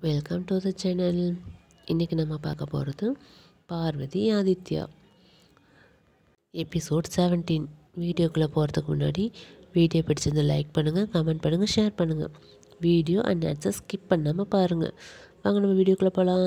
welcome to the channel இன்றைக்கி நம்ம பார்க்க போகிறது பார்வதி ஆதித்யா எபிசோட் 17 வீடியோக்குள்ளே போகிறதுக்கு முன்னாடி வீடியோ பிடிச்சிருந்தா லைக் பண்ணுங்கள் கமெண்ட் பண்ணுங்கள் ஷேர் பண்ணுங்கள் வீடியோ அண்ட் ஆட்ஸை ஸ்கிப் பண்ணாமல் பாருங்கள் வாங்க நம்ம வீடியோக்குள்ளே போகலாம்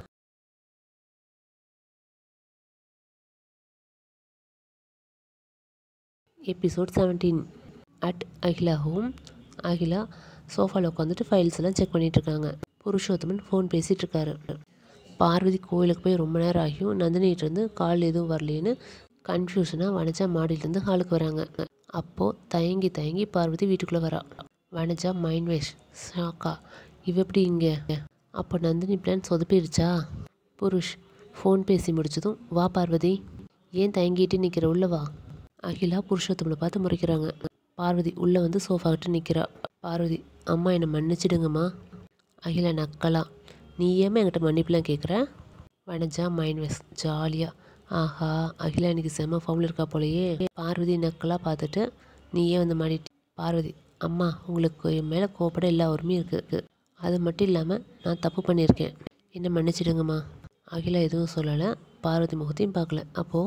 episode 17 at Akila home Akila சோஃபாவில் உட்காந்துட்டு ஃபைல்ஸ் எல்லாம் செக் பண்ணிட்டு இருக்காங்க புருஷோத்தமன் ஃபோன் பேசிகிட்டு இருக்காரு பார்வதி கோயிலுக்கு போய் ரொம்ப நேரம் ஆகியும் நந்தினிகிட்ட இருந்து கால் எதுவும் வரலேன்னு கன்ஃபியூஷனாக வனஜா மாடியிலேருந்து ஹாலுக்கு வராங்க அப்போது தயங்கி தயங்கி பார்வதி வீட்டுக்குள்ளே வரா வனஜா மைண்ட் வேஷ் ஷாக்கா இவ எப்படி இங்கே அப்போ நந்தினி பிளான் சொதப்பிடுச்சா புருஷ் ஃபோன் பேசி முடிச்சதும் வா பார்வதி ஏன் தயங்கிட்டு நிற்கிற உள்ள வா அகிலா புருஷோத்தமனை பார்த்து முறைக்கிறாங்க பார்வதி உள்ளே வந்து சோஃபா கிட்ட நிற்கிறா பார்வதி அம்மா என்னை மன்னிச்சிடுங்கம்மா அகிலா நக்கலா நீ ஏமா என்கிட்ட மன்னிப்புலாம் கேட்குற வனஜா மைண்ட் வெஸ் ஜாலியாக ஆஹா அகிலா இன்னைக்கு செம்ம ஃபார்மில் இருக்கா போலயே பார்வதி நக்கலாக பார்த்துட்டு நீயே வந்து மாடிட்டு பார்வதி அம்மா உங்களுக்கு என் மேலே கோபப்பட எல்லா உரிமையும் இருக்குது அது மட்டும் இல்லாமல் நான் தப்பு பண்ணியிருக்கேன் என்ன மன்னிச்சிடுங்கம்மா அகிலா எதுவும் சொல்லலை பார்வதி முகத்தையும் பார்க்கல அப்போது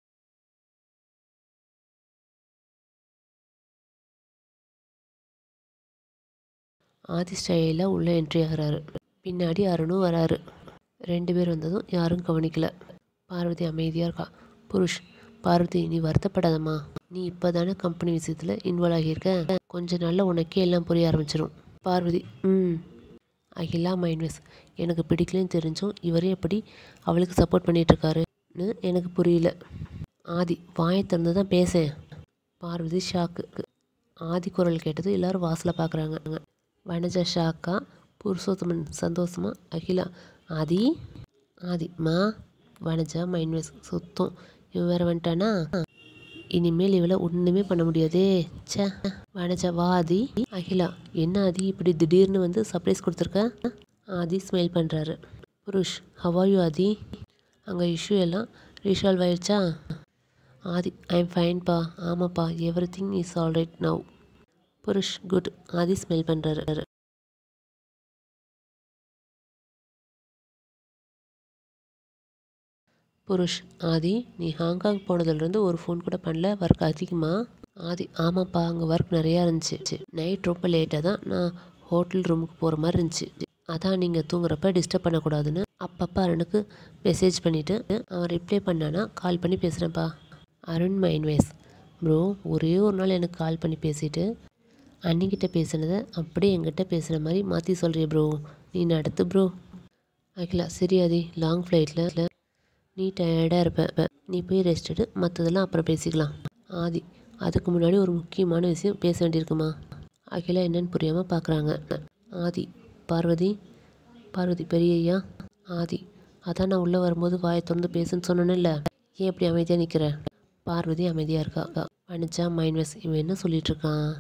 ஆதி ஸ்டைலில் உள்ளே என்ட்ரி ஆகிறாரு பின்னாடி அருணும் வராரு ரெண்டு பேர் வந்ததும் யாரும் கவனிக்கல பார்வதி அமைதியாக இருக்கா புருஷ் பார்வதி நீ வருத்தப்படாதம்மா நீ இப்போ தானே கம்பெனி விஷயத்தில் இன்வால்வ் ஆகியிருக்க கொஞ்ச நாளில் உனக்கே எல்லாம் புரிய ஆரம்பிச்சிடும் பார்வதி ம் அகிலா மைண்ட்வெஸ் எனக்கு பிடிக்கலன்னு தெரிஞ்சும் இவரே எப்படி அவளுக்கு சப்போர்ட் பண்ணிகிட்ருக்காருன்னு எனக்கு புரியல ஆதி வாயை திறந்து தான் பேசேன் பார்வதி ஷாக்கு ஆதி குரல் கேட்டது எல்லாரும் வாசலில் பார்க்குறாங்க வனஜா ஷாக்கா புருஷோத்தமன் சந்தோஷமா அகிலா ஆதி ஆதி மா வனஜா மைண்ட்வெஸ் சுத்தம் இவன் வேற வந்துட்டானா இனிமேல் இவளை ஒன்றுமே பண்ண முடியாதே ச்சே வனஜா வா ஆதி அகிலா என்ன ஆதி இப்படி திடீர்னு வந்து சர்ப்ரைஸ் கொடுத்துருக்க ஆதி ஸ்மைல் பண்ணுறாரு புருஷ் ஹவாயு ஆதி அங்கே இஷ்யூ எல்லாம் ரீசால்வ் ஆயிடுச்சா ஆதி ஐ எம் ஃபைன்பா ஆமாப்பா everything is all right now Purush good Aadhi smell பண்ணுறாரு புருஷ் ஆதி நீ ஹாங்காங் போனதுலேருந்து ஒரு ஃபோன் கூட பண்ணல ஒர்க் அதிகமா ஆதி ஆமாப்பா அங்கே ஒர்க் நிறையா இருந்துச்சு நைட் ரொம்ப லேட்டாக தான் நான் ஹோட்டல் ரூமுக்கு போகிற மாதிரி இருந்துச்சு அதான் நீங்கள் தூங்குறப்ப டிஸ்டர்ப் பண்ணக்கூடாதுன்னு அப்பப்போ அருணுக்கு மெசேஜ் பண்ணிவிட்டு அவன் ரிப்ளை பண்ணானா கால் பண்ணி பேசுகிறேன்ப்பா அருண் மைன்வேஸ் ப்ரோ ஒரே ஒரு நாள் எனக்கு கால் பண்ணி பேசிவிட்டு அன்னிக்கிட்ட பேசுனதை அப்படியே என்கிட்ட பேசுகிற மாதிரி மாற்றி சொல்கிறிய ப்ரோ நீ நடத்து ப்ரோ அகிலா சரி ஆதி லாங் ஃப்ளைட்டில் நீ டயர்டாக இருப்ப நீ போய் ரெஸ்ட் எடு மற்றதெல்லாம் அப்புறம் பேசிக்கலாம் ஆதி அதுக்கு முன்னாடி ஒரு முக்கியமான விஷயம் பேச வேண்டியிருக்குமா அகிலா என்னன்னு புரியாமல் பார்க்குறாங்க ஆதி பார்வதி பார்வதி பெரியய்யா ஆதி அதான் நான் உள்ளே வரும்போது வாயை திறந்து பேசுன்னு சொன்னேன்ல ஏன் இப்படி அமைதியாக நிற்கிற பார்வதி அமைதியாக இருக்கா அனுச்சா மைண்ட்வெஸ் இவன் என்ன சொல்லிட்டு இருக்கான்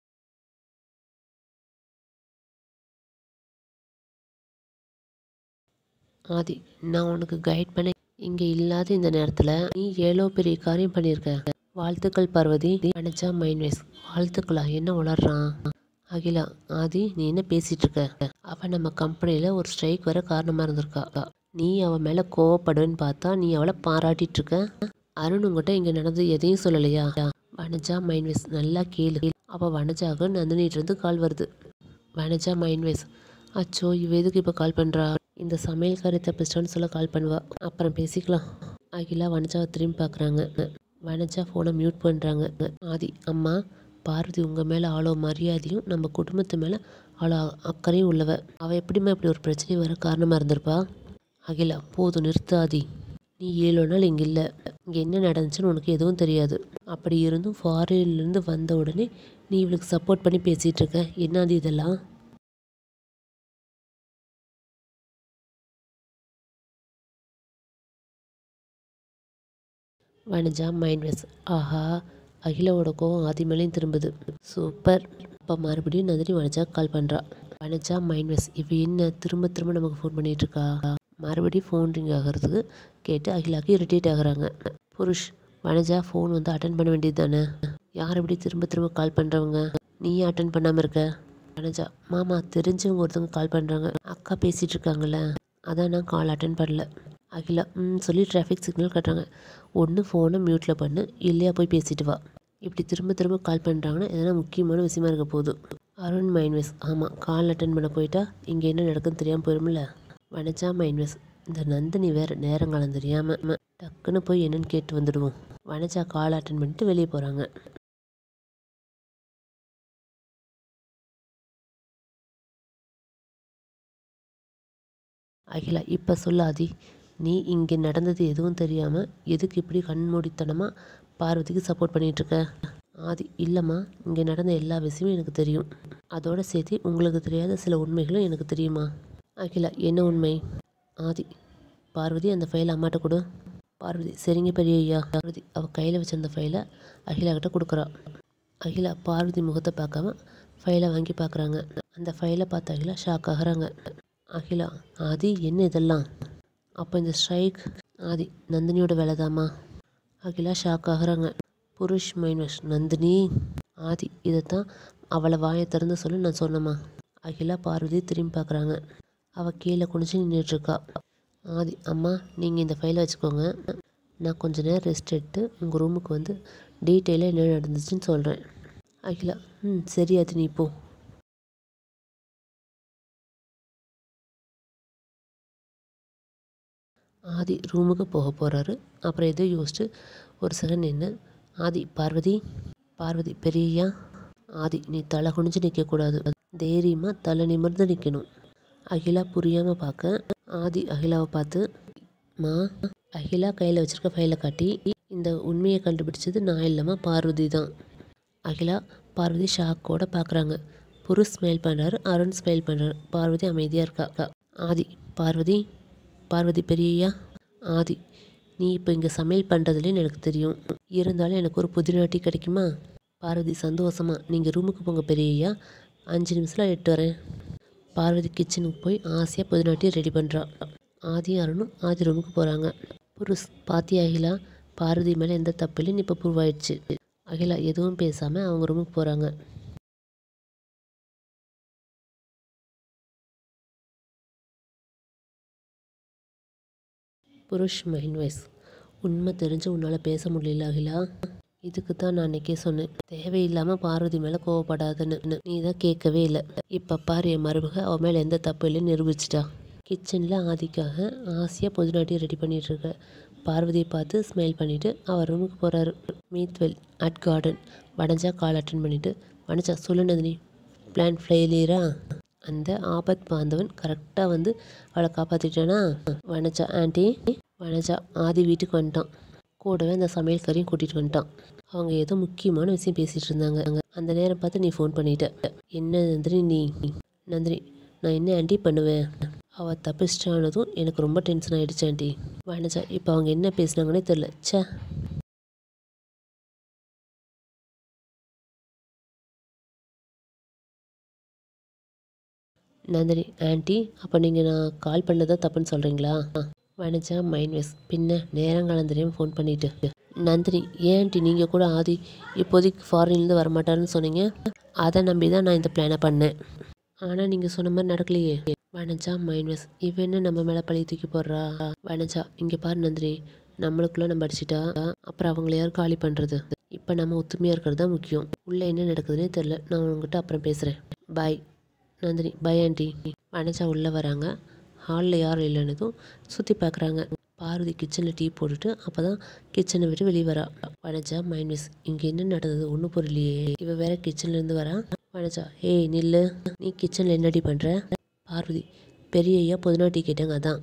ஆதி நான் உனக்கு கைட் பண்ண இங்கே இல்லாத இந்த நேரத்தில் நீ ஏழோ பெரிய காரியம் பண்ணியிருக்க வாழ்த்துக்கள் பார்வதி அனுச்சா மைண்ட்வேஸ் வாழ்த்துக்களா என்ன வளர்றான் அகிலா ஆதி நீ என்ன பேசிட்டு இருக்க அவன் நம்ம கம்பெனியில் ஒரு ஸ்ட்ரைக் வர காரணமாக இருந்திருக்கா நீ அவன் மேலே கோவப்படுவேன்னு பார்த்தா நீ அவளை பாராட்டிட்டு இருக்க அருண் உங்ககிட்ட இங்கே நடந்தது எதையும் சொல்லலையா வனஜா மைண்ட்வேஸ் நல்லா கேளு அப்போ வனஜாவுக்கு நந்தினிட்டு இருந்து கால் வருது வனஜா மைண்ட்வேஸ் அச்சோ இவ எதுக்கு இப்போ கால் பண்ணுறா இந்த சமையல்காரி தப்பிச்சிட்டான்னு சொல்ல கால் பண்ணுவா அப்புறம் பேசிக்கலாம் அகிலா வனஜாவை திரும்பி பார்க்குறாங்க வனஜா ஃபோனை மியூட் பண்ணுறாங்க ஆதி அம்மா பார்வதி உங்கள் மேலே அவ்வளோ மரியாதையும் நம்ம குடும்பத்து மேலே அவ்வளோ அக்கறையும் உள்ளவ அவள் எப்படிம்மா இப்படி ஒரு பிரச்சனை வர காரணமாக இருந்திருப்பா அகிலா போதும் நிறுத்தாதி நீ ஏழு நாள் இங்கே இல்லை இங்கே என்ன நடந்துச்சுன்னு உனக்கு எதுவும் தெரியாது அப்படி இருந்தும் ஃபாரின்லேருந்து வந்த உடனே நீ இவளுக்கு சப்போர்ட் பண்ணி பேசிகிட்டு இருக்க என்னது இதெல்லாம் வனஜா மைண்ட்வெஸ் ஆஹா அகிலாவோட கோவம் ஆதி மேலேயும் திரும்புது சூப்பர் அப்போ மறுபடியும் நந்தினி வனஜா கால் பண்ணுறா வனஜா மைண்ட்வெஸ் இவ என்ன திரும்ப திரும்ப நமக்கு ஃபோன் பண்ணிட்டு இருக்கா மறுபடியும் ஃபோன் ரிங் ஆகிறதுக்கு கேட்டு அகிலாக்கு இரிட்டேட் ஆகுறாங்க புருஷ் வனஜா ஃபோன் வந்து அட்டன் பண்ண வேண்டியது தானே யார் இப்படி திரும்ப திரும்ப கால் பண்ணுறவங்க நீ அட்டன் பண்ணாமல் இருக்க வனஜா மாமா தெரிஞ்சவங்க ஒருத்தவங்க கால் பண்ணுறாங்க அக்கா பேசிகிட்டு இருக்காங்கல்ல அதான் நான் கால் அட்டன் பண்ணல அகிலா ம் சொல்லி டிராஃபிக் சிக்னல் கட்டுறாங்க ஒன்று ஃபோனை மியூட்டில் பண்ணு இல்லையா போய் பேசிட்டு வா இப்படி திரும்ப திரும்ப கால் பண்ணுறாங்கன்னா எதனா முக்கியமான விஷயமா இருக்க போகுது அருண் மைன்வேஸ் ஆமாம் கால் அட்டன் பண்ண போயிட்டா இங்கே என்ன நடக்குன்னு தெரியாமல் போயிடும்ல வனஜா மைன்வேஸ் இந்த நந்தினி வேறு நேரங்காலம் தெரியாமல் டக்குன்னு போய் என்னன்னு கேட்டு வந்துடுவோம் வனஜா கால் அட்டன் பண்ணிட்டு வெளியே போகிறாங்க அகிலா இப்போ சொல்லாதி நீ இங்கே நடந்தது எதுவும் தெரியாமல் எதுக்கு இப்படி கண்மூடித்தனமாக பார்வதிக்கு சப்போர்ட் பண்ணிகிட்ருக்க ஆதி இல்லைம்மா இங்கே நடந்த எல்லா விஷயமும் எனக்கு தெரியும் அதோட சேர்த்து உங்களுக்கு தெரியாத சில உண்மைகளும் எனக்கு தெரியுமா அகிலா என்ன உண்மை ஆதி பார்வதி அந்த ஃபைலை அம்மாட்ட கொடு பார்வதி சரிங்க பெரிய ஐயா பார்வதி அவள் கையில் வச்சிருந்த ஃபைலை அகிலா கிட்ட கொடுக்குறா அகிலா பார்வதி முகத்தை பார்க்காம ஃபைலை வாங்கி பார்க்குறாங்க அந்த ஃபைலை பார்த்து அகிலா ஷாக் ஆகுறாங்க அகிலா ஆதி என்ன இதெல்லாம் அப்போ இந்த ஸ்ட்ரைக் ஆதி நந்தினியோட வேலைதாம்மா அகிலா ஷாக் ஆகுறாங்க புருஷ் மைனஸ் நந்தினி ஆதி இதைத்தான் அவளை வாயை திறந்து சொல்லி நான் சொன்னம்மா அகிலா பார்வதி திரும்பி பார்க்குறாங்க அவள் கீழே குனிச்சு நின்றுட்டுருக்கா ஆதி அம்மா நீங்கள் இந்த ஃபைலை வச்சுக்கோங்க நான் கொஞ்ச நேரம் ரெஸ்ட் எடுத்து உங்கள் ரூமுக்கு வந்து டீட்டெயிலாக என்ன நடந்துச்சுன்னு சொல்கிறேன் அகிலா ம் சரி அது நீ போ ஆதி ரூமுக்கு போக போகிறாரு அப்புறம் எதோ யோசிச்சு ஒரு செகண்ட் நின்று ஆதி பார்வதி பார்வதி பெரியய்யா ஆதி நீ தலை குனிஞ்சு நிற்கக்கூடாது தைரியமாக தலை நிமிர்ந்து நிற்கணும் அகிலா புரியாமல் பார்க்க ஆதி அகிலாவை பார்த்து மா அகிலா கையில் வச்சிருக்க ஃபைலை காட்டி இந்த உண்மையை கண்டுபிடிச்சது நான் இல்லைம்மா பார்வதி தான் அகிலா பார்வதி ஷாக்கோட பார்க்குறாங்க புருஷ் ஸ்மைல் பண்ணுறாரு அருண் ஸ்மைல் பண்ணுறாரு பார்வதி அமைதியாக இருக்கா ஆதி பார்வதி பார்வதி பெரியய்யா ஆதி நீ இப்போ இங்கே சமையல் பண்ணுறதுலேன்னு எனக்கு தெரியும் இருந்தாலும் எனக்கு ஒரு புதினாட்டி கிடைக்குமா பார்வதி சந்தோஷமா நீங்கள் ரூமுக்கு போங்க பெரியய்யா அஞ்சு நிமிஷத்தில் எட்டு வரேன் பார்வதி கிச்சனுக்கு போய் ஆசையாக புதினாட்டி ரெடி பண்ணுறா ஆதி அருணும் ஆதி ரூமுக்கு போகிறாங்க புருஷ் பாத்தி அகிலா பார்வதி மேலே எந்த தப்பு இல்லைன்னு இப்போ ப்ரூவ் ஆயிடுச்சு அகிலா எதுவும் பேசாமல் அவங்க ரூமுக்கு போகிறாங்க புருஷ் மைண்ட் வைஸ் உண்மை தெரிஞ்சு உன்னால் பேச முடியல அகிலா இதுக்கு தான் நான் அன்னைக்கே சொன்னேன் தேவையில்லாமல் பார்வதி மேலே கோவப்படாதுன்னு நீ தான் கேட்கவே இல்லை இப்போ பாரு என் மருமக அவன் மேலே எந்த தப்பு இல்லைன்னு நிரூபிச்சிட்டா கிச்சனில் ஆதிக்காக ஆசையாக புதுநாட்டியை ரெடி பண்ணிட்டு இருக்க பார்வதியை பார்த்து ஸ்மைல் பண்ணிவிட்டு அவர் ரூமுக்கு போகிறாரு மீத்வெல் at garden Vanaja call attend பண்ணிவிட்டு வனஜா சொல்லு நந்தினி பிளான் ஃபெயிலியரா அந்த ஆபத் பாந்தவன் கரெக்டாக வந்து அவளை காப்பாற்றிட்டானா வனஜா ஆண்டி வனஜா ஆதி வீட்டுக்கு வந்துட்டான் கூடவே அந்த சமையல்காரையும் கூட்டிகிட்டு வந்துட்டான் அவங்க ஏதோ முக்கியமான விஷயம் பேசிகிட்டு இருந்தாங்க அந்த நேரம் பார்த்து நீ ஃபோன் பண்ணிட்ட என்ன நந்தினி நீ நந்தினி நான் என்ன ஆண்டி பண்ணுவேன் அவள் தப்பிச்சிட்டானதும் எனக்கு ரொம்ப டென்ஷன் ஆகிடுச்சு ஆண்டி வனஜா இப்போ அவங்க என்ன பேசுனாங்கன்னே தெரில ச்சே நந்தினி ஆண்டி அப்போ நீங்கள் நான் கால் பண்ணதா தப்புன்னு சொல்கிறீங்களா வனஜா மைன்வெஸ் பின்ன நேரங்காலம் தெரியாமல் ஃபோன் பண்ணிட்டு நந்தினி ஏன் ஆண்டி நீங்கள் கூட ஆதி இப்போதைக்கு ஃபாரின்லேருந்து வரமாட்டாருன்னு சொன்னீங்க அதை நம்பி தான் நான் இந்த பிளானை பண்ணேன் ஆனால் நீங்கள் சொன்ன மாதிரி நடக்கலையே வனஜா மைன்வெஸ் இவ என்ன நம்ம மேலே பழி தூக்கி போடுறா வனஜா இங்கே பாரு நந்தினி நம்மளுக்குள்ள நம்ம அடிச்சிட்டா அப்புறம் அவங்கள யார் காலி பண்ணுறது இப்போ நம்ம ஒத்துமையாக இருக்கிறது தான் முக்கியம் உள்ளே என்ன நடக்குதுன்னே தெரில நான் உங்ககிட்ட அப்புறம் பேசுகிறேன் bye Nandini bye aunty Vanaja உள்ளே வராங்க ஹாலில் யாரும் இல்லைன்னதும் சுற்றி பார்க்குறாங்க பார்வதி கிச்சனில் டீ போட்டுட்டு அப்போ தான் கிச்சனை விட்டு வெளியே வரா வனஜா மைன்விஸ் இங்கே என்ன நடந்தது ஒன்றும் புரியலையே இவ வேற கிச்சன்லேருந்து வரா வனஜா ஏய் நில்லு நீ கிச்சனில் என்னடி பண்ணுற பார்வதி பெரிய ஐயா புதுனா டீ கேட்டாங்க அதான்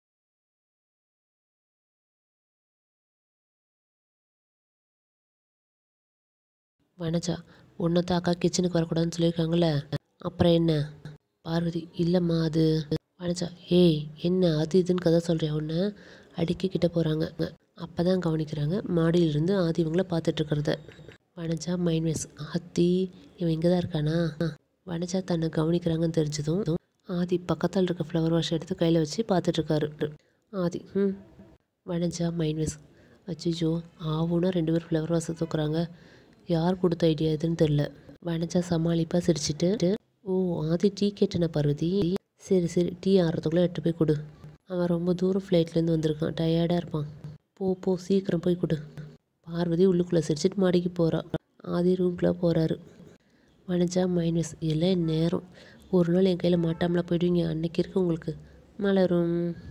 வனஜா உன்னை தான் அக்கா கிச்சனுக்கு வரக்கூடாதுன்னு சொல்லியிருக்காங்கல்ல அப்புறம் என்ன பார்வதி இல்லைம்மா அது வனஜா ஏய் என்ன அது இதுன்னு கதை சொல்கிறேன் உன்னை அடிக்க கிட்ட போகிறாங்க அப்போ தான் கவனிக்கிறாங்க மாடியிலிருந்து ஆதி இவங்கள பார்த்துட்ருக்கிறத வனஜா மைன்வேஸ் ஆத்தி இவன் இங்கே தான் இருக்கானா வனஜா தன்னை கவனிக்கிறாங்கன்னு தெரிஞ்சதும் ஆதி பக்கத்தில் இருக்க ஃப்ளவர் வாஷ் எடுத்து கையில் வச்சு பார்த்துட்ருக்காரு ஆதி ம் வனஜா மைன்வேஸ் அச்சிச்சோ ஆவுன்னா ரெண்டு பேர் ஃப்ளவர் வாஷை தூக்குறாங்க யார் கொடுத்த ஐடியா இதுன்னு தெரில வனஜா சமாளிப்பாக சிரிச்சிட்டு ஓ ஆதி டீ கேட்டன பார்வதி சரி சரி டீ ஆறுறதுக்குள்ளே எட்டு போய் கொடு அவன் ரொம்ப தூரம் ஃப்ளைட்லேருந்து வந்திருக்கான் டயர்டாக இருப்பான் போ போ சீக்கிரம் போய் கொடு பார்வதி உள்ளுக்குள்ளே சிரிச்சிட்டு மாடிக்கு போகிறா ஆதி ரூம்குள்ளே போகிறாரு வனஜா மைனஸ் எல்லாம் நேரம் ஒரு நாள் என் கையில் மாட்டாமலாம் போயிடுவீங்க அன்னைக்கு இருக்கு உங்களுக்கு மலரும்